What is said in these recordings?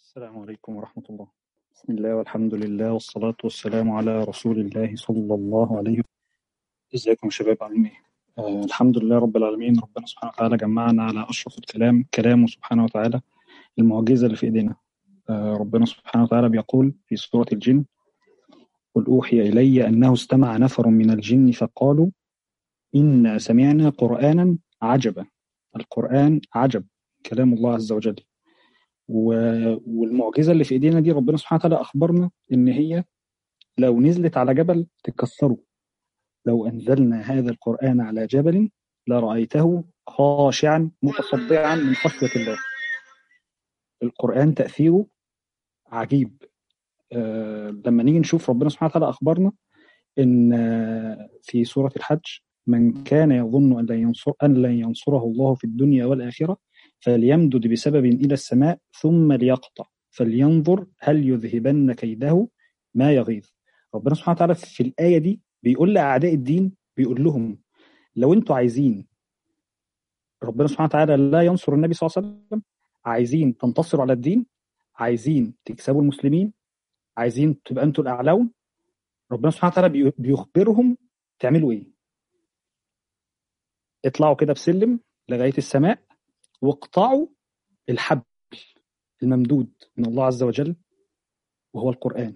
السلام عليكم ورحمة الله بسم الله والحمد لله والصلاة والسلام على رسول الله صلى الله عليه وسلم ازيكم يا شباب عاملين ايه؟ آه الحمد لله رب العالمين ربنا سبحانه وتعالى جمعنا على أشرف الكلام كلامه سبحانه وتعالى المعجزة اللي في إيدينا آه ربنا سبحانه وتعالى بيقول في سورة الجن قل أوحي إلي أنه استمع نفر من الجن فقالوا إنا سمعنا قرآنا عجبا القرآن عجب كلام الله عز وجل و- والمعجزه اللي في ايدينا دي ربنا سبحانه وتعالى اخبرنا ان هي لو نزلت على جبل تكسره لو انزلنا هذا القران على جبل لرايته خاشعا متصدعا من خشيه الله القران تاثيره عجيب آه لما نيجي نشوف ربنا سبحانه وتعالى اخبرنا ان آه، في سوره الحج من كان يظن ان لن ينصر ان لن ينصره الله في الدنيا والاخره فليمدد بسبب الى السماء ثم ليقطع فلينظر هل يذهبن كيده ما يغيظ ربنا سبحانه وتعالى في الايه دي بيقول لاعداء الدين بيقول لهم لو انتوا عايزين ربنا سبحانه وتعالى لا ينصر النبي صلى الله عليه وسلم عايزين تنتصروا على الدين عايزين تكسبوا المسلمين عايزين تبقى انتوا الاعلون ربنا سبحانه وتعالى بي- بيخبرهم تعملوا ايه اطلعوا كده بسلم لغايه السماء واقطعوا الحبل الممدود من الله عز وجل وهو القرآن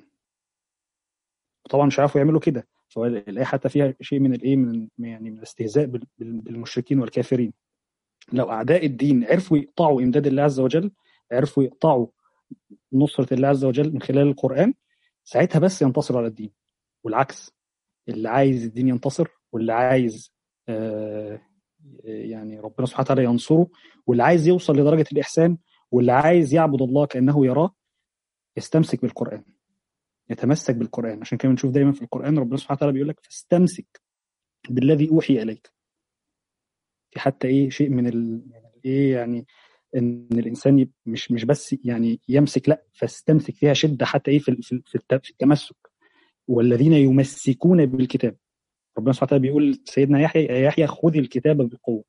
طبعا مش عارفوا يعملوا كده فالآية حتى فيها شيء من الايه من يعني من الاستهزاء بال- بال- بالمشركين والكافرين لو أعداء الدين عرفوا يقطعوا إمداد الله عز وجل عرفوا يقطعوا نصرة الله عز وجل من خلال القرآن ساعتها بس ينتصروا على الدين والعكس اللي عايز الدين ينتصر واللي عايز آه يعني ربنا سبحانه وتعالى ينصره واللي عايز يوصل لدرجة الإحسان واللي عايز يعبد الله كأنه يراه يستمسك بالقرآن يتمسك بالقرآن عشان كده بنشوف دايما في القرآن ربنا سبحانه وتعالى بيقول لك فاستمسك بالذي أوحي إليك في حتى إيه شيء من ال... إيه يعني إن الإنسان يب- مش مش بس يعني يمسك لا فاستمسك فيها شدة حتى إيه في ال- في ال- في الت- في التمسك والذين يمسكون بالكتاب ربنا سبحانه وتعالى بيقول سيدنا يحيى يا يحيى خذ الكتاب بقوة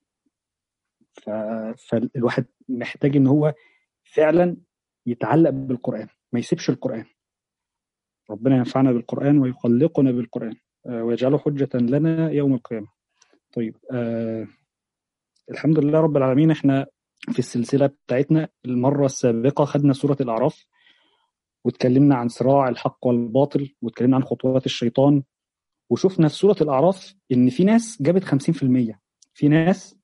ف... فالواحد محتاج ان هو فعلا يتعلق بالقرآن ما يسيبش القرآن ربنا ينفعنا بالقرآن ويخلقنا بالقرآن آه، ويجعله حجة لنا يوم القيامة طيب آه الحمد لله رب العالمين احنا في السلسلة بتاعتنا المرة السابقة خدنا سورة الأعراف واتكلمنا عن صراع الحق والباطل واتكلمنا عن خطوات الشيطان وشفنا في سورة الأعراف إن في ناس جابت 50% في ناس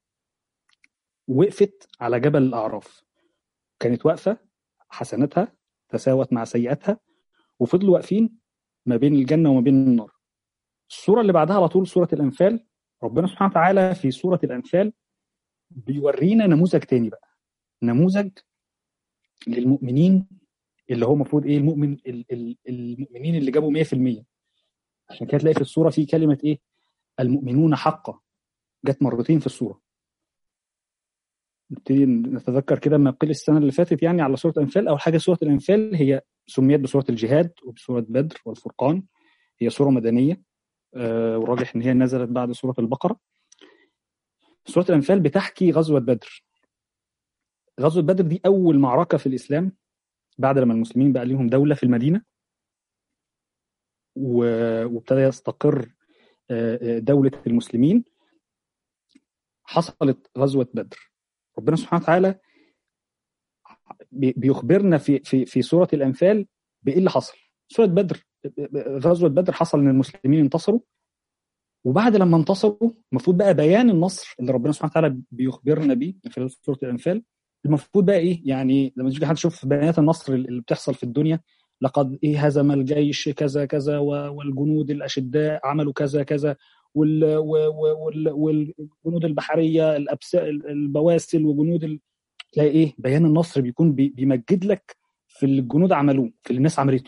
وقفت على جبل الأعراف كانت واقفة حسناتها تساوت مع سيئاتها وفضلوا واقفين ما بين الجنة وما بين النار السورة اللي بعدها على طول سورة الأنفال ربنا سبحانه وتعالى في سورة الأنفال بيورينا نموذج تاني بقى نموذج للمؤمنين اللي هو المفروض ايه المؤمن ال- ال- المؤمنين اللي جابوا 100% عشان كده تلاقي في السورة في كلمة ايه المؤمنون حقا جت مرتين في السورة نبتدي نتذكر كده ما قيل السنة اللي فاتت يعني على سورة الأنفال أول حاجة سورة الأنفال هي سميت بسورة الجهاد وبسورة بدر والفرقان هي سورة مدنية آه، والراجح إن هي نزلت بعد سورة البقرة سورة الأنفال بتحكي غزوة بدر غزوة بدر دي أول معركة في الإسلام بعد لما المسلمين بقى ليهم دولة في المدينة و- وابتدى يستقر آه، آه، دولة المسلمين حصلت غزوة بدر ربنا سبحانه وتعالى بي- بيخبرنا في في في سورة الأنفال بإيه اللي حصل سورة بدر غزوة بدر حصل إن المسلمين انتصروا وبعد لما انتصروا المفروض بقى بيان النصر اللي ربنا سبحانه وتعالى بيخبرنا بيه من خلال سورة الأنفال المفروض بقى إيه يعني لما تيجي حد تشوف بيانات النصر اللي بتحصل في الدنيا لقد إيه هزم الجيش كذا كذا و- والجنود الأشداء عملوا كذا كذا وال- و- و- وال- والجنود البحرية الأبس البواسل وجنود ال... تلاقي ايه بيان النصر بيكون بي- بيمجد لك في اللي الجنود عملوه في اللي الناس عملته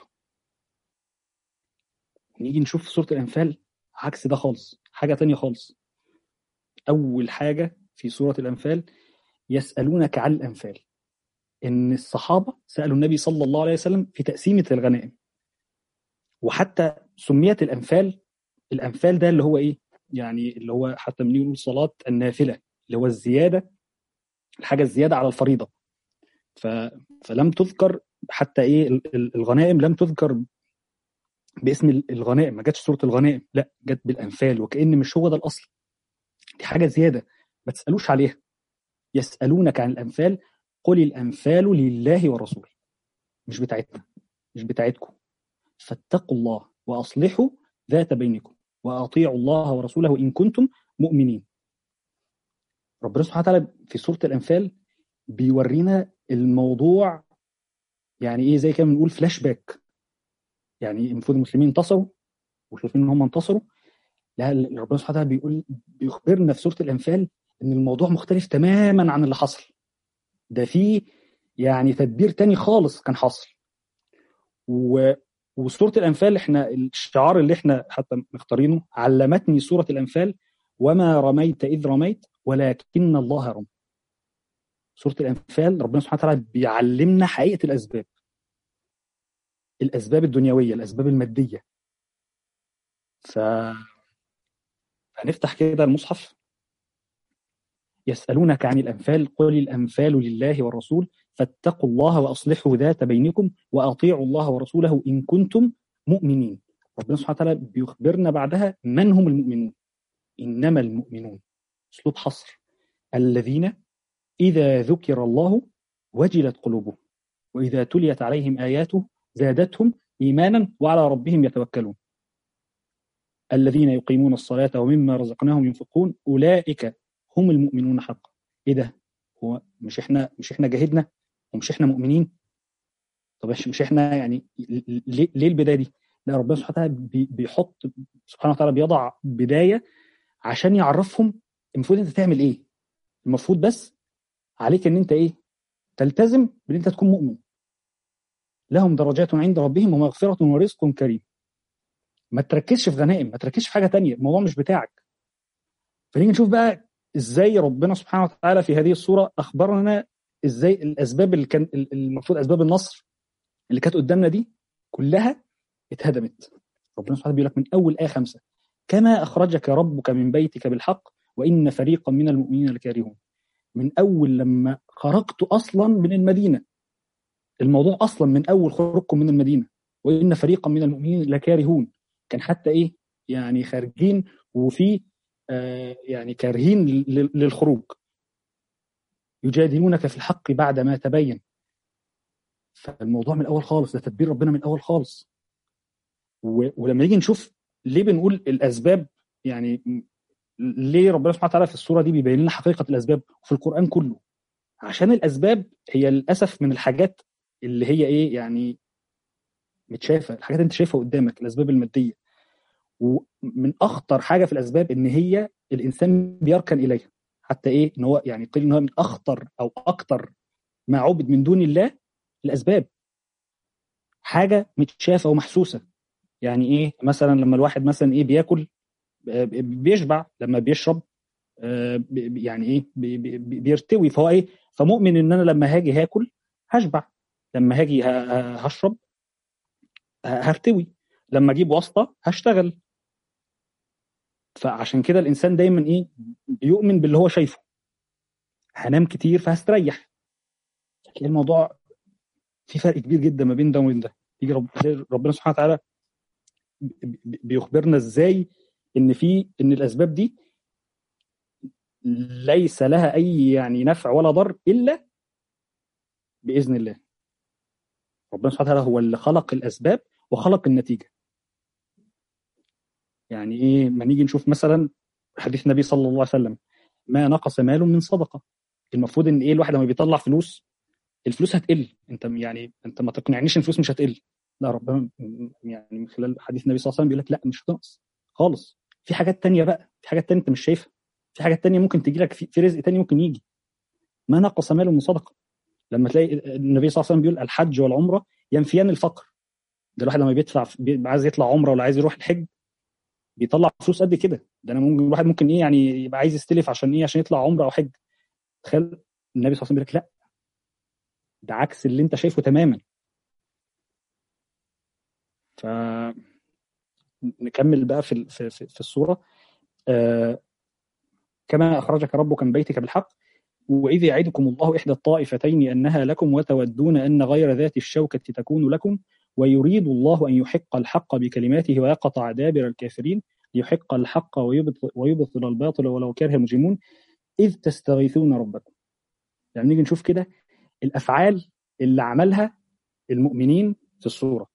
نيجي نشوف في سورة الأنفال عكس ده خالص حاجة تانية خالص أول حاجة في سورة الأنفال يسألونك عن الأنفال إن الصحابة سألوا النبي صلى الله عليه وسلم في تقسيمة الغنائم وحتى سميت الأنفال الأنفال ده اللي هو إيه يعني اللي هو حتى بنقول صلاة النافلة اللي هو الزيادة الحاجة الزيادة على الفريضة ف... فلم تذكر حتى ايه الغنائم لم تذكر باسم الغنائم ما جاتش سوره الغنائم لا جت بالانفال وكان مش هو ده الاصل دي حاجه زياده ما تسالوش عليها يسالونك عن الانفال قل الانفال لله والرسول مش بتاعتنا مش بتاعتكم فاتقوا الله واصلحوا ذات بينكم واطيعوا الله ورسوله ان كنتم مؤمنين ربنا سبحانه وتعالى في سوره الانفال بيورينا الموضوع يعني ايه زي كده بنقول فلاش باك يعني المفروض المسلمين انتصروا وشايفين ان هم انتصروا لا ربنا سبحانه وتعالى بيقول بيخبرنا في سوره الانفال ان الموضوع مختلف تماما عن اللي حصل ده في يعني تدبير تاني خالص كان حاصل و وسوره الانفال احنا الشعار اللي احنا حتى مختارينه علمتني سوره الانفال وما رميت اذ رميت ولكن الله رمى سوره الانفال ربنا سبحانه وتعالى بيعلمنا حقيقه الاسباب الاسباب الدنيويه الاسباب الماديه ف هنفتح كده المصحف يسألونك عن الأنفال قل الأنفال لله والرسول فاتقوا الله وأصلحوا ذات بينكم وأطيعوا الله ورسوله إن كنتم مؤمنين ربنا سبحانه وتعالى بيخبرنا بعدها من هم المؤمنون إنما المؤمنون أسلوب حصر الذين إذا ذكر الله وجلت قلوبهم وإذا تليت عليهم آياته زادتهم إيمانا وعلى ربهم يتوكلون الذين يقيمون الصلاة ومما رزقناهم ينفقون أولئك هم المؤمنون حقا إيه ده هو مش إحنا مش إحنا جاهدنا ومش إحنا مؤمنين طب مش إحنا يعني ليه, ليه البداية دي لا ربنا سبحانه وتعالى بيحط سبحانه وتعالى بيضع بداية عشان يعرفهم المفروض انت تعمل ايه المفروض بس عليك ان انت ايه تلتزم بان انت تكون مؤمن لهم درجات عند ربهم ومغفرة ورزق كريم ما تركزش في غنائم ما تركزش في حاجة تانية الموضوع مش بتاعك فنيجي نشوف بقى ازاي ربنا سبحانه وتعالى في هذه الصورة أخبرنا ازاي الأسباب اللي كان المفروض أسباب النصر اللي كانت قدامنا دي كلها اتهدمت ربنا سبحانه بيقول لك من أول آية خمسة كما أخرجك ربك من بيتك بالحق وإن فريقا من المؤمنين لكارهون من أول لما خرجت أصلا من المدينة الموضوع أصلا من أول خروجكم من المدينة وإن فريقا من المؤمنين لكارهون كان حتى إيه يعني خارجين وفي آه يعني كارهين للخروج يجادلونك في الحق بعد ما تبين فالموضوع من الأول خالص ده تدبير ربنا من الأول خالص ولما نيجي نشوف ليه بنقول الاسباب يعني ليه ربنا سبحانه وتعالى في الصوره دي بيبين لنا حقيقه الاسباب وفي القران كله عشان الاسباب هي للاسف من الحاجات اللي هي ايه يعني متشافه الحاجات انت شايفها قدامك الاسباب الماديه ومن اخطر حاجه في الاسباب ان هي الانسان بيركن اليها حتى ايه ان هو يعني قيل ان هو من اخطر او اكتر ما عبد من دون الله الاسباب حاجه متشافه ومحسوسه يعني ايه مثلا لما الواحد مثلا ايه بياكل بيشبع لما بيشرب يعني ايه بيرتوي فهو ايه فمؤمن ان انا لما هاجي هاكل هشبع لما هاجي هشرب هرتوي لما اجيب واسطه هشتغل فعشان كده الانسان دايما ايه بيؤمن باللي هو شايفه هنام كتير فهستريح هتلاقي الموضوع في فرق كبير جدا ما بين ده وبين ده يجي رب ربنا سبحانه وتعالى بيخبرنا ازاي ان في ان الاسباب دي ليس لها اي يعني نفع ولا ضر الا باذن الله ربنا سبحانه وتعالى هو اللي خلق الاسباب وخلق النتيجه يعني ايه ما نيجي نشوف مثلا حديث النبي صلى الله عليه وسلم ما نقص مال من صدقه المفروض ان ايه الواحد لما بيطلع فلوس الفلوس هتقل انت يعني انت ما تقنعنيش ان الفلوس مش هتقل لا ربنا يعني من خلال حديث النبي صلى الله عليه وسلم بيقول لك لا مش هتنقص خالص في حاجات تانية بقى في حاجات تانية انت مش شايفها في حاجات تانية ممكن تجي لك في, في رزق تاني ممكن يجي ما نقص مال من صدقه لما تلاقي النبي صلى الله عليه وسلم بيقول الحج والعمره ينفيان الفقر ده الواحد لما بيدفع عايز يطلع عمره ولا عايز يروح الحج بيطلع فلوس قد كده ده انا ممكن الواحد ممكن ايه يعني يبقى عايز يستلف عشان ايه عشان يطلع عمره او حج تخيل النبي صلى الله عليه وسلم بيقول لك لا ده عكس اللي انت شايفه تماما ف نكمل بقى في في في الصوره آه كما اخرجك ربك من بيتك بالحق وإذ يعدكم الله إحدى الطائفتين أنها لكم وتودون أن غير ذات الشوكة تكون لكم ويريد الله أن يحق الحق بكلماته ويقطع دابر الكافرين ليحق الحق ويبطل, ويبطل الباطل ولو كره المجرمون إذ تستغيثون ربكم يعني نيجي نشوف كده الأفعال اللي عملها المؤمنين في الصورة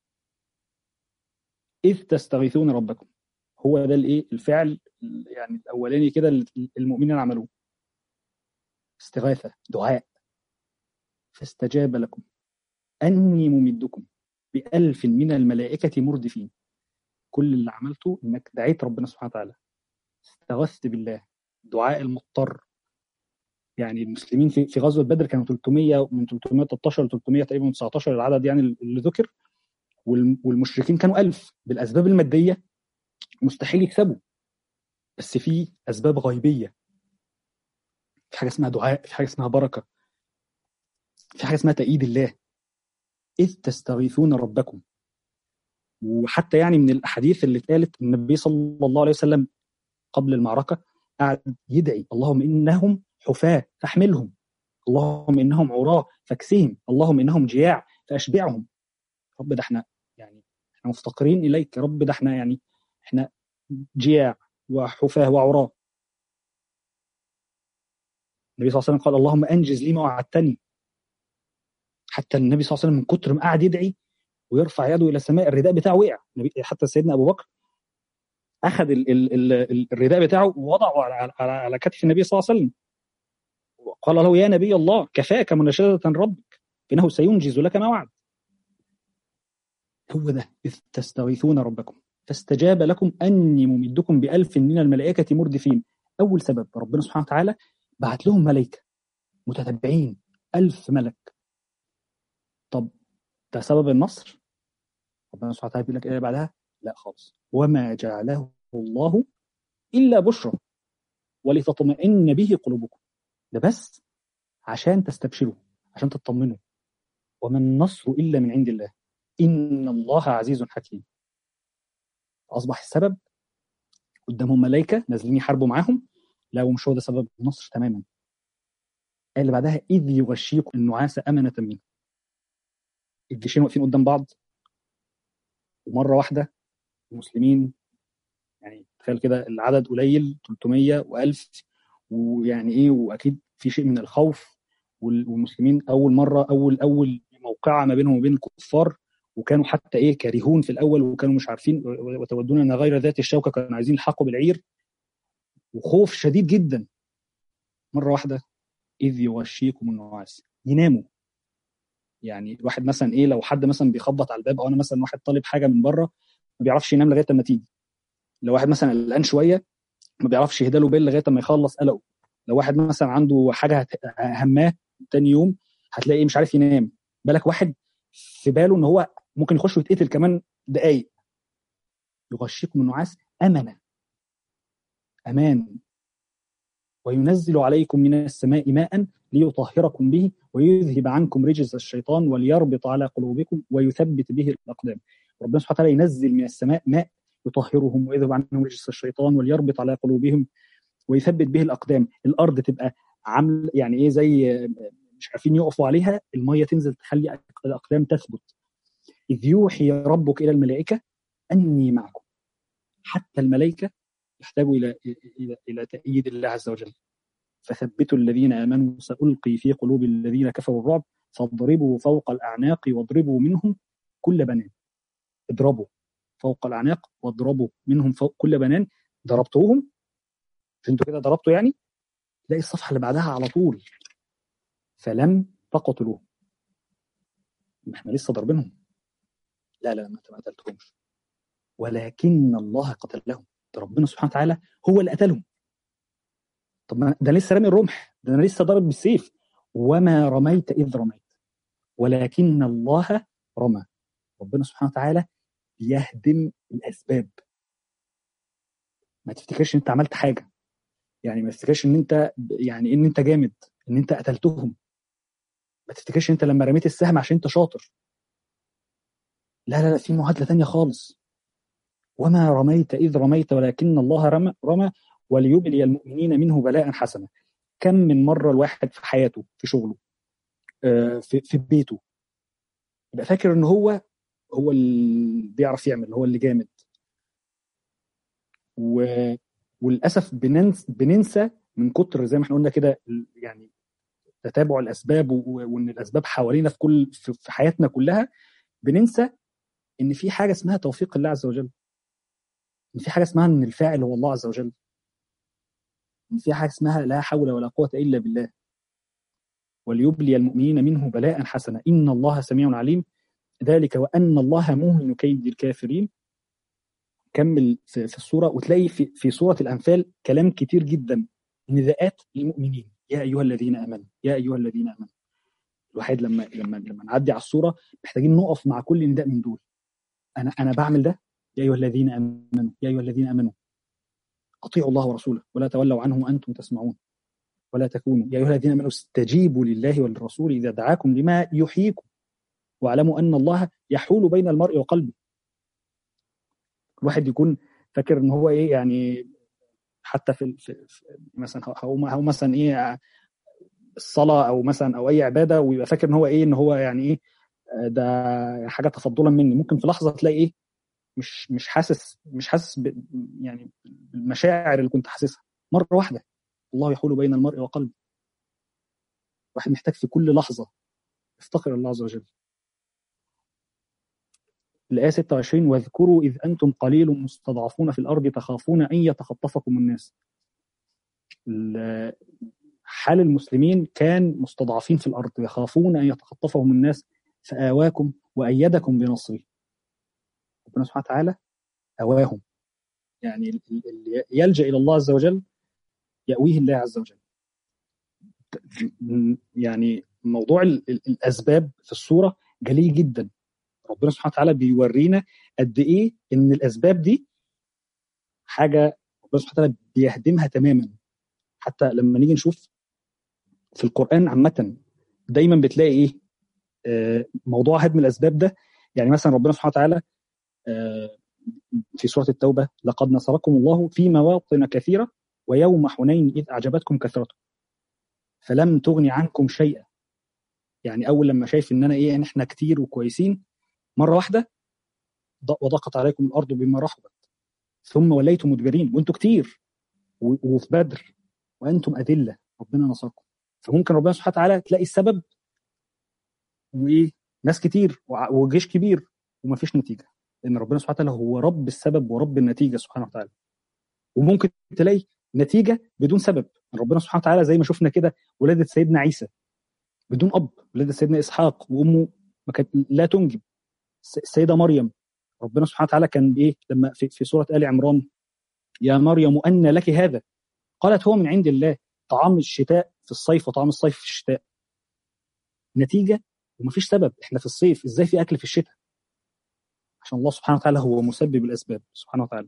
إذ تستغيثون ربكم هو ده الايه الفعل يعني الاولاني كده اللي المؤمنين عملوه استغاثه دعاء فاستجاب لكم اني ممدكم بألف من الملائكة مردفين كل اللي عملته انك دعيت ربنا سبحانه وتعالى استغثت بالله دعاء المضطر يعني المسلمين في في غزوه بدر كانوا 300 من 313 ل 300 تقريبا 19 العدد يعني اللي ذكر والمشركين كانوا 1000 بالاسباب الماديه مستحيل يكسبوا بس في اسباب غيبيه في حاجه اسمها دعاء في حاجه اسمها بركه في حاجه اسمها تأييد الله اذ تستغيثون ربكم وحتى يعني من الاحاديث اللي اتقالت النبي صلى الله عليه وسلم قبل المعركه قعد يدعي اللهم انهم حفاة فاحملهم اللهم انهم عراة فاكسهم اللهم انهم جياع فاشبعهم رب ده احنا يعني احنا مفتقرين اليك يا رب ده احنا يعني احنا جياع وحفاة وعراة النبي صلى الله عليه وسلم قال اللهم انجز لي ما وعدتني حتى النبي صلى الله عليه وسلم من كتر ما قعد يدعي ويرفع يده الى السماء الرداء بتاعه وقع حتى سيدنا ابو بكر اخذ ال ال ال الرداء بتاعه ووضعه على, على, على كتف النبي صلى الله عليه وسلم وقال له يا نبي الله كفاك مناشدة ربك إنه سينجز لك ما وعد هو ده إذ تستغيثون ربكم فاستجاب لكم أني ممدكم بألف من الملائكة مردفين أول سبب ربنا سبحانه وتعالى بعت لهم ملائكة متتبعين ألف ملك طب ده سبب النصر ربنا سبحانه وتعالى بيقول لك ايه بعدها لا خالص وما جعله الله الا بشرى ولتطمئن به قلوبكم ده بس عشان تستبشروا عشان تطمنوا وما النصر الا من عند الله ان الله عزيز حكيم اصبح السبب قدامهم ملائكه نازلين يحاربوا معاهم لا ومش هو ده سبب النصر تماما قال اللي بعدها اذ يغشيكم النعاس امنه منه الجيشين واقفين قدام بعض ومره واحده المسلمين يعني تخيل كده العدد قليل 300 و1000 ويعني ايه واكيد في شيء من الخوف والمسلمين اول مره اول اول موقعه ما بينهم وبين الكفار وكانوا حتى ايه كارهون في الاول وكانوا مش عارفين وتودون ان غير ذات الشوكه كانوا عايزين يلحقوا بالعير وخوف شديد جدا مره واحده اذ يغشيكم النعاس يناموا يعني الواحد مثلا ايه لو حد مثلا بيخبط على الباب او انا مثلا واحد طالب حاجه من بره ما بيعرفش ينام لغايه اما تيجي لو واحد مثلا قلقان شويه ما بيعرفش يهدى له بال لغايه اما يخلص قلقه لو واحد مثلا عنده حاجه هماه تاني يوم هتلاقيه مش عارف ينام بالك واحد في باله ان هو ممكن يخش ويتقتل كمان دقايق يغشيكم النعاس امنا امان وينزل عليكم من السماء ماء ليطهركم به ويذهب عنكم رجز الشيطان وليربط على قلوبكم ويثبت به الاقدام ربنا سبحانه وتعالى ينزل من السماء ماء يطهرهم ويذهب عنهم رجس الشيطان وليربط على قلوبهم ويثبت به الاقدام الارض تبقى عامل يعني ايه زي مش عارفين يقفوا عليها الميه تنزل تخلي الاقدام تثبت اذ يوحي ربك الى الملائكه اني معكم حتى الملائكه يحتاجوا الى الى الى تأييد الله عز وجل فثبتوا الذين امنوا سالقي في قلوب الذين كفروا الرعب فاضربوا فوق الاعناق واضربوا منهم كل بنان اضربوا فوق الاعناق واضربوا منهم فوق كل بنان ضربتوهم انتوا كده ضربتوا يعني تلاقي الصفحه اللي بعدها على طول فلم تقتلوهم احنا لسه ضاربينهم لا لا ما انت ما قتلتهمش ولكن الله قتلهم ده ربنا سبحانه وتعالى هو اللي قتلهم طب ما ده لسه رامي الرمح ده انا لسه ضارب بالسيف وما رميت اذ رميت ولكن الله رمى ربنا سبحانه وتعالى بيهدم الاسباب ما تفتكرش ان انت عملت حاجه يعني ما تفتكرش ان انت يعني ان انت جامد ان انت قتلتهم ما تفتكرش انت لما رميت السهم عشان انت شاطر لا لا لا في معادله ثانيه خالص وما رميت اذ رميت ولكن الله رمى رمى وليبلي المؤمنين منه بلاء حسنا كم من مره الواحد في حياته في شغله في في بيته يبقى فاكر ان هو هو اللي بيعرف يعمل هو اللي جامد و... وللاسف بننسى بننسى من كتر زي ما احنا قلنا كده يعني تتابع الاسباب و... وان الاسباب حوالينا في كل في حياتنا كلها بننسى ان في حاجه اسمها توفيق الله عز وجل ان في حاجه اسمها ان الفاعل هو الله عز وجل ان في حاجه اسمها لا حول ولا قوه الا بالله وليبلي المؤمنين منه بلاء حسنا ان الله سميع عليم ذلك وان الله موهن كيد الكافرين كمل في, في السوره وتلاقي في, في سوره الانفال كلام كتير جدا نداءات للمؤمنين يا ايها الذين امنوا يا ايها الذين امنوا الواحد لما لما لما نعدي على الصوره محتاجين نقف مع كل نداء من دول انا انا بعمل ده يا ايها الذين امنوا يا ايها الذين امنوا اطيعوا الله ورسوله ولا تولوا عنه وانتم تسمعون ولا تكونوا يا ايها الذين امنوا استجيبوا لله وللرسول اذا دعاكم لما يحييكم واعلموا ان الله يحول بين المرء وقلبه الواحد يكون فاكر ان هو ايه يعني حتى في, في, في مثلا هو, هو مثلا ايه الصلاه او مثلا او اي عباده ويبقى فاكر ان هو ايه ان هو يعني ايه ده حاجه تفضلا مني ممكن في لحظه تلاقي ايه مش مش حاسس مش حاسس ب يعني بالمشاعر اللي كنت حاسسها مره واحده الله يحول بين المرء وقلبه واحد محتاج في كل لحظه يفتقر الله عز وجل الآية 26 واذكروا إذ أنتم قليل مستضعفون في الأرض تخافون أن يتخطفكم الناس حال المسلمين كان مستضعفين في الأرض يخافون أن يتخطفهم الناس فآواكم وأيدكم بنصره ربنا سبحانه وتعالى أواهم يعني اللي يلجأ إلى الله عز وجل يأويه الله عز وجل يعني موضوع الأسباب في الصورة جلي جدا ربنا سبحانه وتعالى بيورينا قد إيه إن الأسباب دي حاجة ربنا سبحانه وتعالى بيهدمها تماما حتى لما نيجي نشوف في القرآن عامة دايما بتلاقي إيه موضوع هدم الاسباب ده يعني مثلا ربنا سبحانه وتعالى في سوره التوبه لقد نصركم الله في مواطن كثيره ويوم حنين اذ اعجبتكم كثرتكم فلم تغن عنكم شيئا يعني اول لما شايف ان انا ايه ان احنا كتير وكويسين مره واحده وضاقت عليكم الارض بما رحبت ثم وليتم مدبرين وانتم كتير وفي بدر وانتم اذله ربنا نصركم فممكن ربنا سبحانه وتعالى تلاقي السبب وايه ناس كتير وجيش كبير ومفيش نتيجه لان ربنا سبحانه وتعالى هو رب السبب ورب النتيجه سبحانه وتعالى وممكن تلاقي نتيجه بدون سبب ربنا سبحانه وتعالى زي ما شفنا كده ولاده سيدنا عيسى بدون اب ولاده سيدنا اسحاق وامه ما كانت لا تنجب السيده مريم ربنا سبحانه وتعالى كان ايه لما في, في سوره ال عمران يا مريم ان لك هذا قالت هو من عند الله طعام الشتاء في الصيف وطعام الصيف في الشتاء نتيجه ومفيش سبب احنا في الصيف ازاي في اكل في الشتاء عشان الله سبحانه وتعالى هو مسبب الاسباب سبحانه وتعالى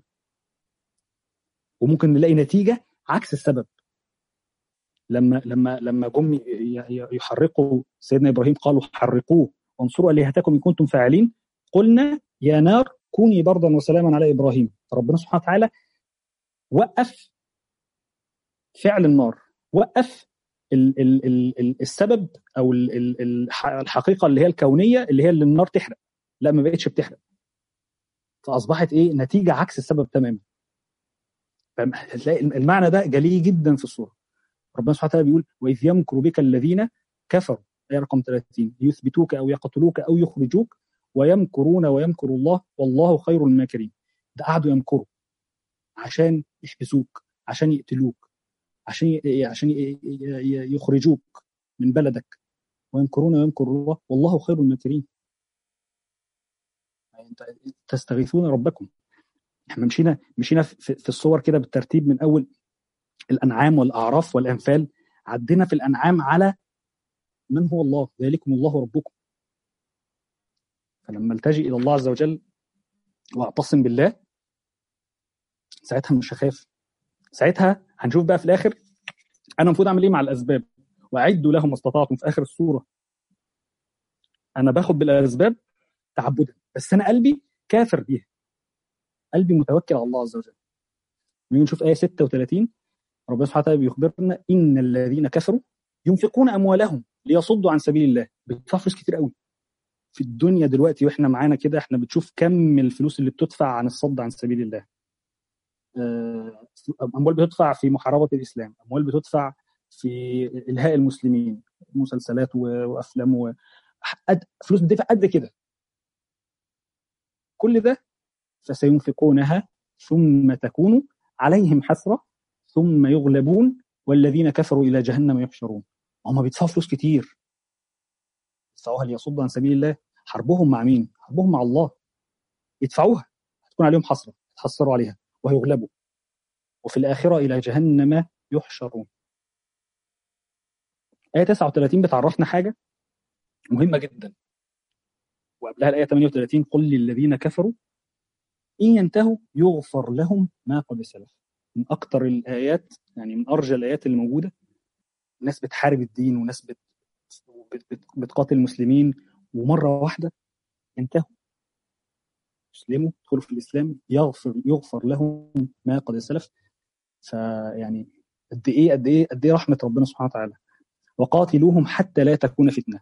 وممكن نلاقي نتيجه عكس السبب لما لما لما جم يحرقوا سيدنا ابراهيم قالوا حرقوه وانصروا الهتكم ان كنتم فاعلين قلنا يا نار كوني بردا وسلاما على ابراهيم فربنا سبحانه وتعالى وقف فعل النار وقف ال ال ال السبب او ال الحقيقه اللي هي الكونيه اللي هي اللي النار تحرق لا ما بقتش بتحرق فاصبحت ايه نتيجه عكس السبب تماما هتلاقي المعنى ده جلي جدا في الصوره ربنا سبحانه وتعالى بيقول واذ يمكر بك الذين كفروا ايه رقم 30 ليثبتوك او يقتلوك او يخرجوك ويمكرون ويمكر الله والله خير الماكرين ده قعدوا يمكروا عشان يحبسوك عشان يقتلوك عشان عشان يخرجوك من بلدك ويمكرون ويمكر الله والله خير الماكرين انت تستغيثون ربكم احنا مشينا مشينا في, في الصور كده بالترتيب من اول الانعام والاعراف والانفال عدينا في الانعام على من هو الله ذلكم الله ربكم فلما التجئ الى الله عز وجل واعتصم بالله ساعتها مش هخاف ساعتها هنشوف بقى في الاخر انا المفروض اعمل ايه مع الاسباب واعدوا لهم ما استطعتم في اخر السوره انا باخد بالاسباب تعبدا بس انا قلبي كافر بيها قلبي متوكل على الله عز وجل نيجي نشوف ايه 36 ربنا سبحانه وتعالى بيخبرنا ان الذين كفروا ينفقون اموالهم ليصدوا عن سبيل الله بيدفعوا فلوس كتير قوي في الدنيا دلوقتي واحنا معانا كده احنا بتشوف كم الفلوس اللي بتدفع عن الصد عن سبيل الله آه، اموال بتدفع في محاربه الاسلام اموال بتدفع في الهاء المسلمين مسلسلات وافلام و... فلوس بتدفع قد كده كل ده فسينفقونها ثم تكون عليهم حسره ثم يغلبون والذين كفروا الى جهنم يحشرون هم بيدفعوا فلوس كتير يدفعوها ليصدوا عن سبيل الله حربهم مع مين؟ حربهم مع الله يدفعوها هتكون عليهم حسره يتحسروا عليها ويغلبوا وفي الآخرة إلى جهنم يحشرون آية 39 بتعرفنا حاجة مهمة جدا وقبلها الآية 38 قل للذين كفروا إن ينتهوا يغفر لهم ما قد سلف من أكتر الآيات يعني من أرجى الآيات اللي موجودة ناس بتحارب الدين وناس بت بتقاتل المسلمين ومرة واحدة ينتهوا يسلموا يدخلوا في الإسلام يغفر يغفر لهم ما قد سلف فيعني قد ايه قد ايه قد ايه رحمه ربنا سبحانه وتعالى وقاتلوهم حتى لا تكون فتنه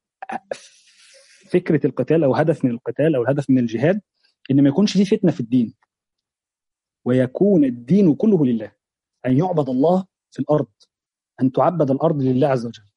فكره القتال او هدف من القتال او الهدف من الجهاد ان ما يكونش في فتنه في الدين ويكون الدين كله لله ان يعبد الله في الارض ان تعبد الارض لله عز وجل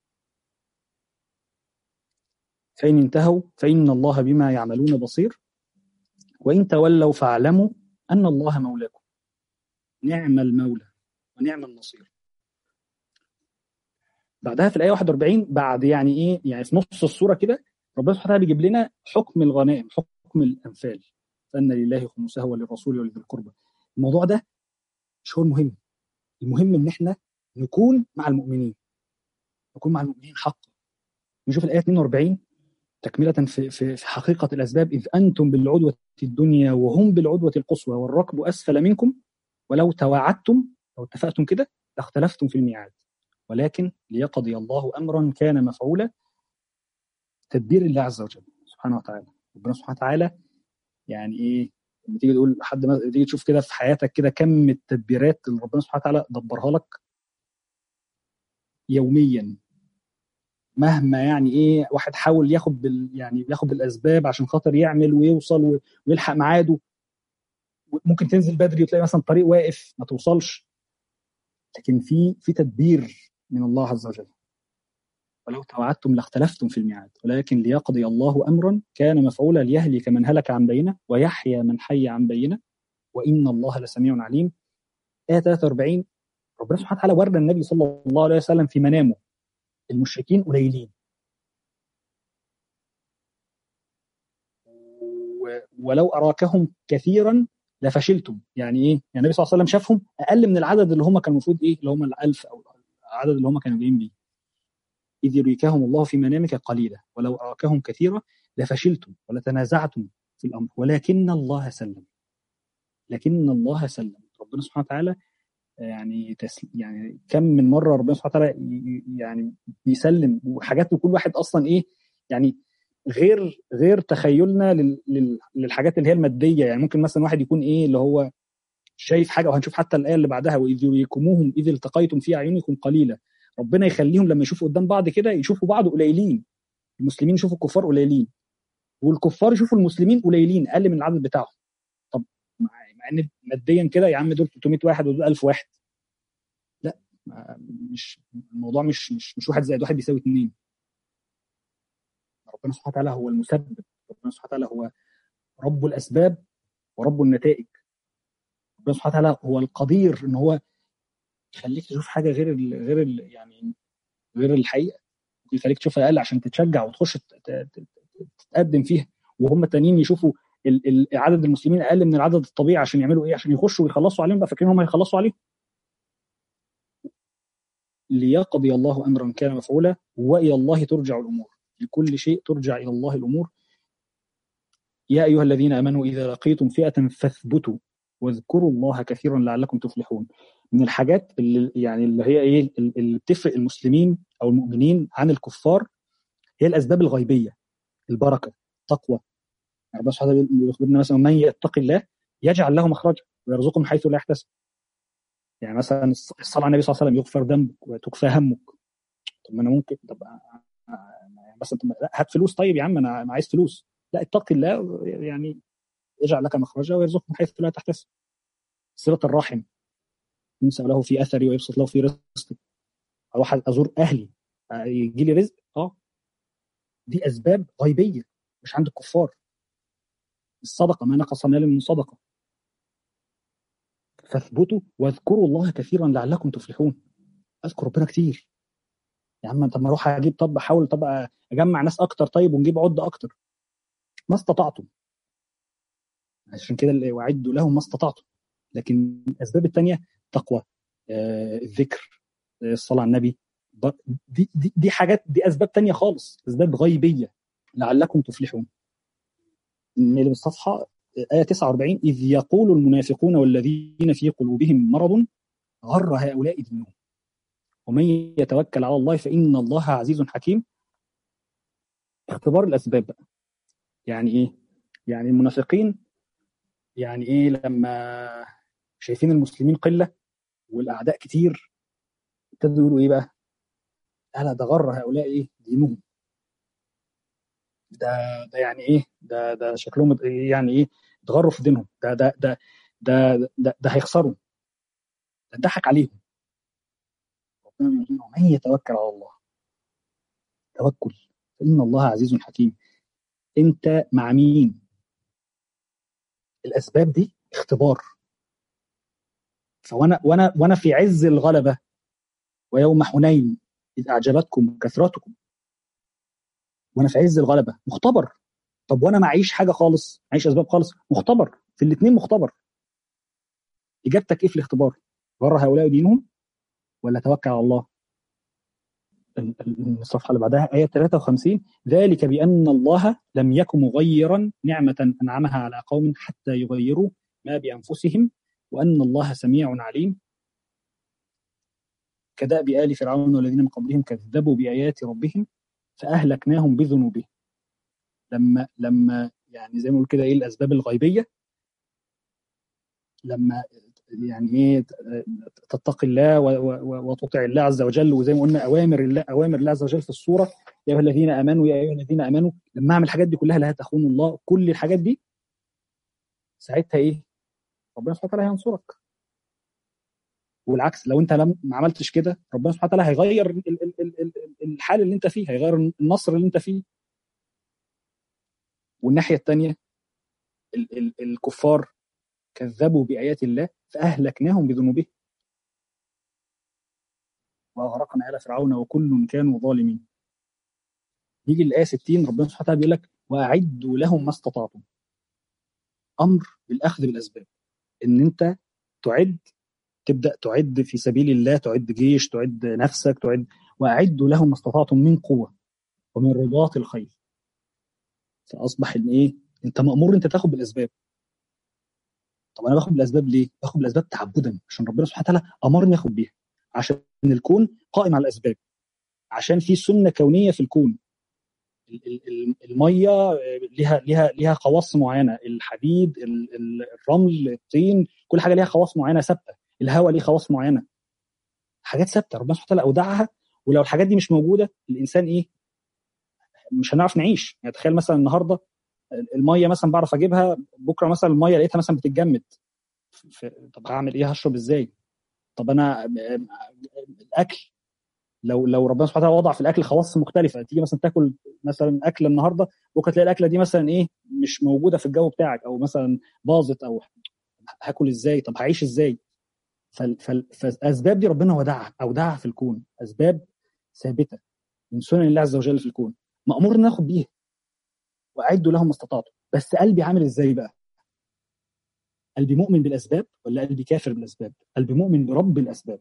فإن انتهوا فإن الله بما يعملون بصير وإن تولوا فاعلموا أن الله مولاكم نعم المولى ونعم النصير بعدها في الآية 41 بعد يعني إيه يعني في نص السورة كده ربنا سبحانه وتعالى بيجيب لنا حكم الغنائم حكم الأنفال فأن لله خمسها وللرسول ولذي القربى الموضوع ده مش هو المهم المهم إن إحنا نكون مع المؤمنين نكون مع المؤمنين حقا نشوف الآية 42 تكملة في, في, في حقيقة الأسباب إذ أنتم بالعدوة الدنيا وهم بالعدوة القصوى والركب أسفل منكم ولو تواعدتم لو اتفقتم كده لاختلفتم في الميعاد ولكن ليقضي الله امرا كان مفعولا تدبير الله عز وجل سبحانه وتعالى ربنا سبحانه وتعالى يعني ايه لما تيجي تقول حد ما تيجي تشوف كده في حياتك كده كم التدبيرات اللي ربنا سبحانه وتعالى دبرها لك يوميا مهما يعني ايه واحد حاول ياخد بال يعني ياخد بالاسباب عشان خاطر يعمل ويوصل ويلحق ميعاده ممكن تنزل بدري وتلاقي مثلا طريق واقف ما توصلش لكن في في تدبير من الله عز وجل ولو توعدتم لاختلفتم في الميعاد ولكن ليقضي الله امرا كان مفعولا ليهلك من هلك عن بينه ويحيى من حي عن بينه وان الله لسميع عليم ايه 43 ربنا سبحانه وتعالى ورى النبي صلى الله عليه وسلم في منامه المشركين قليلين ولو اراكهم كثيرا لفشلتم يعني ايه؟ يعني النبي صلى الله عليه وسلم شافهم اقل من العدد اللي هم كانوا المفروض ايه؟ اللي هم الألف او العدد اللي هم كانوا جايين بيه. إذ يريكهم الله في منامك قليلا ولو أراكهم كثيرا لفشلتم ولتنازعتم في الأمر ولكن الله سلم لكن الله سلم ربنا سبحانه وتعالى يعني تسل... يعني كم من مره ربنا سبحانه وتعالى يعني بيسلم وحاجات كل واحد اصلا ايه يعني غير غير تخيلنا للحاجات اللي هي الماديه يعني ممكن مثلا واحد يكون ايه اللي هو شايف حاجه وهنشوف حتى الايه اللي بعدها واذ يريكموهم اذ التقيتم في اعينكم قليلا ربنا يخليهم لما يشوفوا قدام بعض كده يشوفوا بعض قليلين المسلمين يشوفوا الكفار قليلين والكفار يشوفوا المسلمين قليلين اقل من العدد بتاعهم طب مع ان ماديا كده يا عم دول 300 واحد ودول 1000 واحد لا مش الموضوع مش مش مش واحد زائد واحد بيساوي اثنين ربنا سبحانه وتعالى هو المسبب ربنا سبحانه وتعالى هو رب الاسباب ورب النتائج ربنا سبحانه وتعالى هو القدير ان هو يخليك تشوف حاجه غير ال غير ال يعني غير الحقيقه يخليك تشوفها اقل عشان تتشجع وتخش تتقدم فيها وهم التانيين يشوفوا عدد المسلمين اقل من العدد الطبيعي عشان يعملوا ايه عشان يخشوا ويخلصوا عليهم بقى فاكرين هم هيخلصوا عليهم ليقضي الله امرا كان مفعولا والى الله ترجع الامور لكل شيء ترجع إلى الله الأمور يا أيها الذين آمنوا إذا لقيتم فئة فاثبتوا واذكروا الله كثيرا لعلكم تفلحون من الحاجات اللي يعني اللي هي ايه اللي بتفرق المسلمين او المؤمنين عن الكفار هي الاسباب الغيبيه البركه التقوى يعني ربنا سبحانه يخبرنا مثلا من يتقي الله يجعل له مخرجا ويرزقه من حيث لا يحتسب يعني مثلا الصلاه على النبي صلى الله عليه وسلم يغفر ذنبك وتكفى همك طب ما انا ممكن طب بس انت هات فلوس طيب يا عم انا عايز فلوس لا اتق الله يعني يجعل لك مخرجا ويرزقك من حيث لا تحتسب صله الرحم ينسى له في اثري ويبسط له في رزقي اروح ازور اهلي يجي لي رزق اه دي اسباب غيبيه مش عند الكفار الصدقه ما نقص مال من صدقه فاثبتوا واذكروا الله كثيرا لعلكم تفلحون اذكر ربنا كتير يا عم طب ما اروح اجيب طب احاول طب اجمع ناس اكتر طيب ونجيب عده اكتر ما استطعتم عشان كده واعدوا لهم ما استطعتم لكن الاسباب الثانيه تقوى آه، الذكر آه، الصلاه على النبي دي, دي, دي حاجات دي اسباب تانية خالص اسباب غيبيه لعلكم تفلحون من الصفحه آية 49 إذ يقول المنافقون والذين في قلوبهم مرض غر هؤلاء دينهم ومن يتوكل على الله فإن الله عزيز حكيم اختبار الأسباب بقى يعني إيه؟ يعني المنافقين يعني إيه لما شايفين المسلمين قلة والأعداء كتير ابتدوا يقولوا إيه بقى؟ ألا ده غر هؤلاء إيه؟ دينهم ده ده يعني إيه؟ ده ده شكلهم يعني إيه؟ اتغروا في دينهم ده ده ده ده ده, ده هيخسروا ده ضحك عليهم ومن يتوكل على الله توكل فإن الله عزيز حكيم أنت مع مين الأسباب دي اختبار فوانا وانا وانا في عز الغلبه ويوم حنين اذ اعجبتكم كثرتكم وانا في عز الغلبه مختبر طب وانا معيش حاجه خالص معيش اسباب خالص مختبر في الاثنين مختبر اجابتك ايه في الاختبار غر هؤلاء دينهم ولا توكل على الله الصفحه اللي بعدها ايه 53 ذلك بان الله لم يكن مغيرا نعمه انعمها على قوم حتى يغيروا ما بانفسهم وان الله سميع عليم كدأب آل فرعون والذين من قبلهم كذبوا بآيات ربهم فأهلكناهم بذنوبهم لما لما يعني زي ما بنقول كده ايه الاسباب الغيبيه لما يعني ايه تتقي الله وتطيع الله عز وجل وزي ما قلنا اوامر الله اوامر الله عز وجل في الصوره يا ايها الذين امنوا يا ايها الذين امنوا لما اعمل الحاجات دي كلها لا تخونوا الله كل الحاجات دي ساعتها ايه؟ ربنا سبحانه وتعالى هينصرك والعكس لو انت لم ما عملتش كده ربنا سبحانه وتعالى هيغير الحال اللي انت فيه هيغير النصر اللي انت فيه والناحيه الثانيه الكفار كذبوا بايات الله فاهلكناهم بذنوبهم واغرقنا ال فرعون وكل كانوا ظالمين يجي الايه 60 ربنا سبحانه وتعالى بيقول لك واعدوا لهم ما استطعتم امر بالاخذ بالاسباب ان انت تعد تبدا تعد في سبيل الله تعد جيش تعد نفسك تعد واعدوا لهم ما استطعتم من قوه ومن رباط الخيل فاصبح ان ايه انت مامور انت تاخد بالاسباب طب انا باخد بالاسباب ليه؟ باخد بالاسباب تعبدا عشان ربنا سبحانه وتعالى امرني اخد بيها عشان الكون قائم على الاسباب عشان في سنه كونيه في الكون الميه ليها ليها ليها خواص معينه الحديد الرمل الطين كل حاجه ليها خواص معينه ثابته الهواء ليه خواص معينه حاجات ثابته ربنا سبحانه وتعالى اودعها ولو الحاجات دي مش موجوده الانسان ايه مش هنعرف نعيش يعني تخيل مثلا النهارده الميه مثلا بعرف اجيبها بكره مثلا الميه لقيتها مثلا بتتجمد طب هعمل ايه هشرب ازاي طب انا الاكل لو لو ربنا سبحانه وتعالى وضع في الاكل خواص مختلفه تيجي مثلا تاكل مثلا اكله النهارده بكره تلاقي الاكله دي مثلا ايه مش موجوده في الجو بتاعك او مثلا باظت او هاكل ازاي طب هعيش ازاي فالاسباب دي ربنا ودعها اودعها في الكون اسباب ثابته من سنن الله عز وجل في الكون مامور ناخد بيها واعدوا لهم ما استطعتم بس قلبي عامل ازاي بقى قلبي مؤمن بالاسباب ولا قلبي كافر بالاسباب قلبي مؤمن برب الاسباب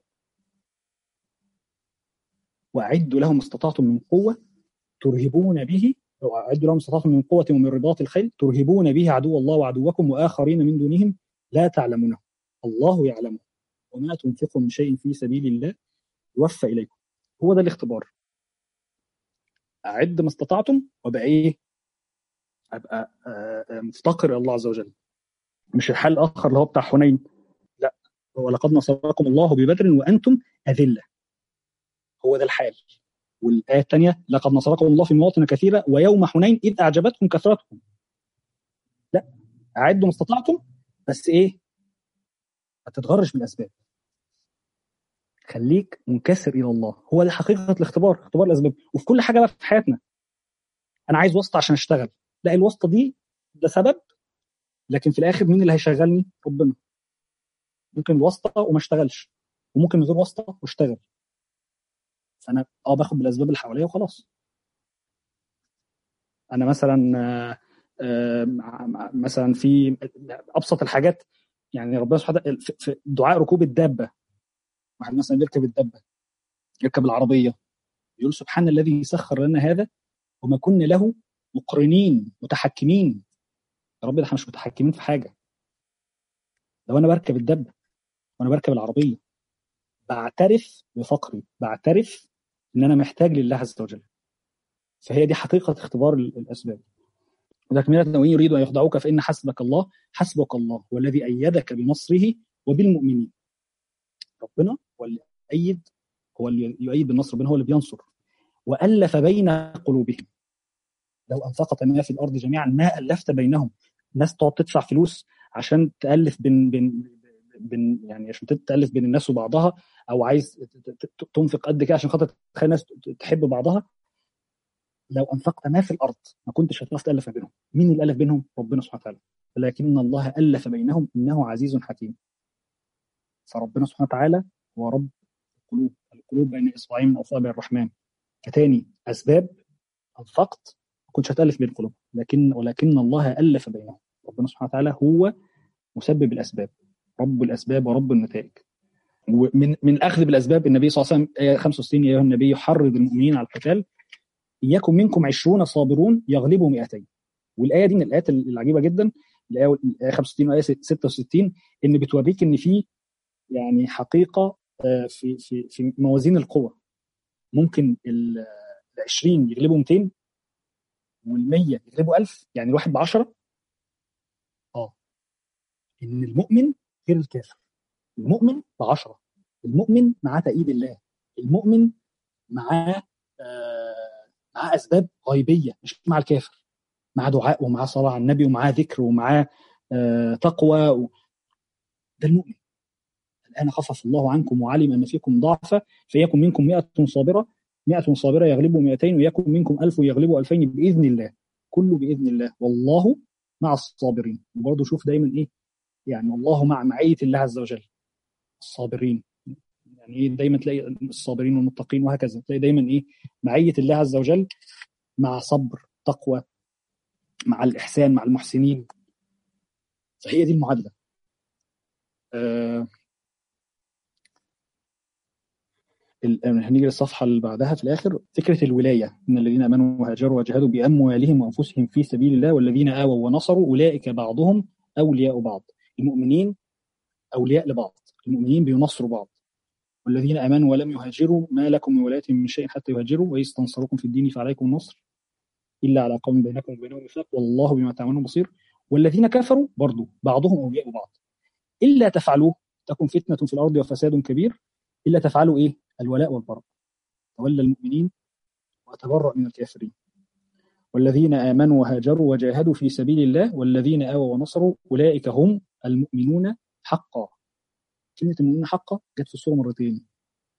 واعدوا لهم ما استطعتم من قوه ترهبون به او اعدوا لهم استطعتم من قوه ومن رباط الخيل ترهبون به عدو الله وعدوكم واخرين من دونهم لا تعلمونه الله يعلمه وما تنفقوا من شيء في سبيل الله يوفى اليكم هو ده الاختبار اعد ما استطعتم وابقى ايه ابقى مفتقر الى الله عز وجل مش الحل الاخر اللي هو بتاع حنين لا ولقد نصركم الله ببدر وانتم اذله هو ده الحال والايه الثانيه لقد نصركم الله في مواطن كثيره ويوم حنين اذ اعجبتكم كثرتكم لا اعدوا ما استطعتم بس ايه ما تتغرش بالاسباب خليك منكسر الى الله هو ده حقيقه الاختبار اختبار الاسباب وفي كل حاجه بقى في حياتنا انا عايز واسطه عشان اشتغل لا الواسطه دي ده سبب لكن في الاخر مين اللي هيشغلني ربنا ممكن الواسطه وما اشتغلش وممكن من غير واسطه واشتغل فانا اه باخد بالاسباب اللي حواليا وخلاص انا مثلا آه، آه، مثلا في ابسط الحاجات يعني ربنا سبحانه وتعالى في دعاء ركوب الدابه واحد مثلا يركب الدابه يركب العربيه يقول سبحان الذي سخر لنا هذا وما كنا له مقرنين متحكمين يا رب احنا مش متحكمين في حاجه لو انا بركب الدبه وانا بركب العربيه بعترف بفقري بعترف ان انا محتاج لله عز وجل فهي دي حقيقه اختبار الاسباب ولكن وان يريدوا ان يخدعوك فان حسبك الله حسبك الله هو الذي ايدك بنصره وبالمؤمنين ربنا هو اللي ايد هو اللي يؤيد بالنصر ربنا هو اللي بينصر والف بين قلوبهم لو انفقت ما في الارض جميعا ما الفت بينهم ناس تقعد تدفع فلوس عشان تالف بين بين بين يعني عشان تالف بين الناس وبعضها او عايز تنفق قد كده عشان خاطر تخلي الناس تحب بعضها لو انفقت ما في الارض ما كنتش هتعرف تالف بينهم مين اللي الف بينهم ربنا سبحانه وتعالى ولكن الله الف بينهم انه عزيز حكيم فربنا سبحانه وتعالى هو رب القلوب القلوب بين اصبعين من اصابع الرحمن فتاني اسباب انفقت ما كنتش هتالف بين قلوب لكن ولكن الله الف بينهم ربنا سبحانه وتعالى هو مسبب الاسباب رب الاسباب ورب النتائج ومن من الاخذ بالاسباب النبي صلى الله عليه وسلم ايه 65 يا ايها النبي يحرض المؤمنين على القتال يكن منكم 20 صابرون يغلبوا 200 والايه دي من الايات العجيبه جدا الايه 65 وايه 66 ان بتوريك ان في يعني حقيقه آه، في في في موازين القوى ممكن ال 20 يغلبوا 200 وال 100 يغلبوا 1000 يعني الواحد ب 10 اه ان المؤمن غير الكافر المؤمن ب 10 المؤمن معاه تأييد الله المؤمن معاه آه معاه اسباب غيبيه مش مع الكافر معاه دعاء ومعاه صلاه على النبي ومعاه ذكر ومعاه آه تقوى و... ده المؤمن الآن خفف الله عنكم وعلم أن فيكم ضعفا فيكن منكم مئة صابرة مئة صابرة يغلبوا 200 ويكن منكم ألف يغلبوا 2000 بإذن الله كله بإذن الله والله مع الصابرين وبرضه شوف دايما إيه يعني الله مع معية الله عز وجل الصابرين يعني إيه دايما تلاقي الصابرين والمتقين وهكذا تلاقي دايما إيه معية الله عز وجل مع صبر تقوى مع الإحسان مع المحسنين فهي دي المعادلة آه هنيجي للصفحه اللي بعدها في الاخر فكره الولايه ان الذين امنوا وهاجروا وجاهدوا باموالهم وانفسهم في سبيل الله والذين اووا ونصروا اولئك بعضهم اولياء بعض المؤمنين اولياء لبعض المؤمنين بينصروا بعض والذين امنوا ولم يهاجروا ما لكم من ولايتهم من شيء حتى يهاجروا ويستنصركم في الدين فعليكم النصر الا على قوم بينكم وبينهم ميثاق والله بما تعملون بصير والذين كفروا برضو بعضهم اولياء بعض الا تفعلوه تكن فتنه في الارض وفساد كبير الا تفعلوا ايه الولاء والبراء تولى المؤمنين وتبرأ من الكافرين والذين آمنوا وهاجروا وجاهدوا في سبيل الله والذين آووا ونصروا أولئك هم المؤمنون حقا كلمة المؤمنون حقا جت في السورة مرتين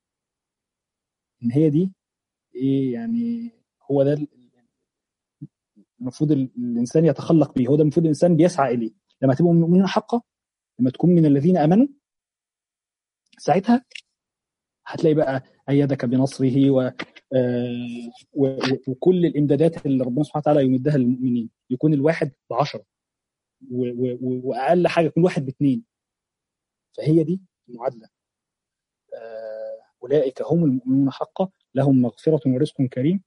إن هي دي إيه يعني هو ده المفروض الإنسان يتخلق به هو ده المفروض الإنسان بيسعى إليه لما تبقوا مؤمنين حقا لما تكون من الذين آمنوا ساعتها هتلاقي بقى ايدك بنصره و آه، وكل الامدادات اللي ربنا سبحانه وتعالى يمدها للمؤمنين يكون الواحد بعشرة واقل حاجه يكون واحد باثنين فهي دي المعادله آه، اولئك هم المؤمنون حقا لهم مغفره ورزق كريم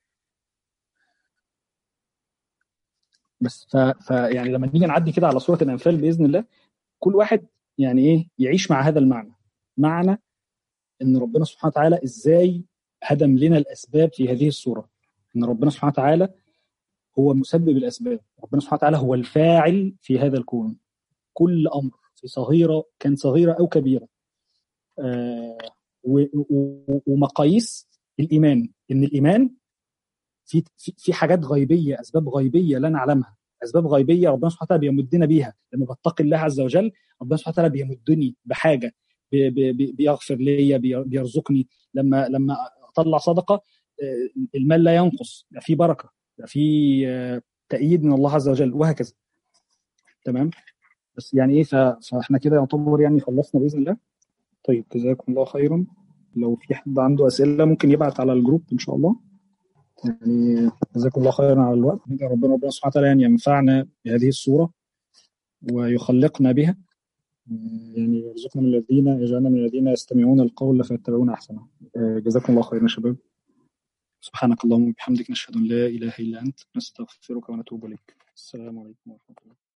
بس ف... فيعني لما نيجي نعدي كده على سوره الانفال باذن الله كل واحد يعني ايه يعيش مع هذا المعنى معنى ان ربنا سبحانه وتعالى ازاي هدم لنا الاسباب في هذه الصوره ان ربنا سبحانه وتعالى هو مسبب الاسباب ربنا سبحانه وتعالى هو الفاعل في هذا الكون كل امر في صغيره كان صغيره او كبيره آه و- و- ومقاييس الايمان ان الايمان في في في حاجات غيبيه اسباب غيبيه لا نعلمها اسباب غيبيه ربنا سبحانه وتعالى بيمدنا بيها لما بتقي الله عز وجل ربنا سبحانه وتعالى بيمدني بحاجه بي- بي- بي- بيغفر لي بي- بيرزقني لما لما اطلع صدقه آه، المال لا ينقص يبقى في بركه يبقى في آه، تأييد من الله عز وجل وهكذا تمام بس يعني ايه ف- فاحنا كده يعتبر يعني خلصنا باذن الله طيب جزاكم الله خيرا لو في حد عنده اسئله ممكن يبعت على الجروب ان شاء الله يعني جزاكم الله خيرا على الوقت ندعو ربنا ربنا سبحانه وتعالى يعني ينفعنا بهذه الصوره ويخلقنا بها يعني يرزقنا من الذين يجعلنا من الذين يستمعون القول فيتبعون احسنه آه، جزاكم الله خيرا يا شباب سبحانك اللهم وبحمدك نشهد ان لا اله الا انت نستغفرك ونتوب اليك السلام عليكم ورحمه الله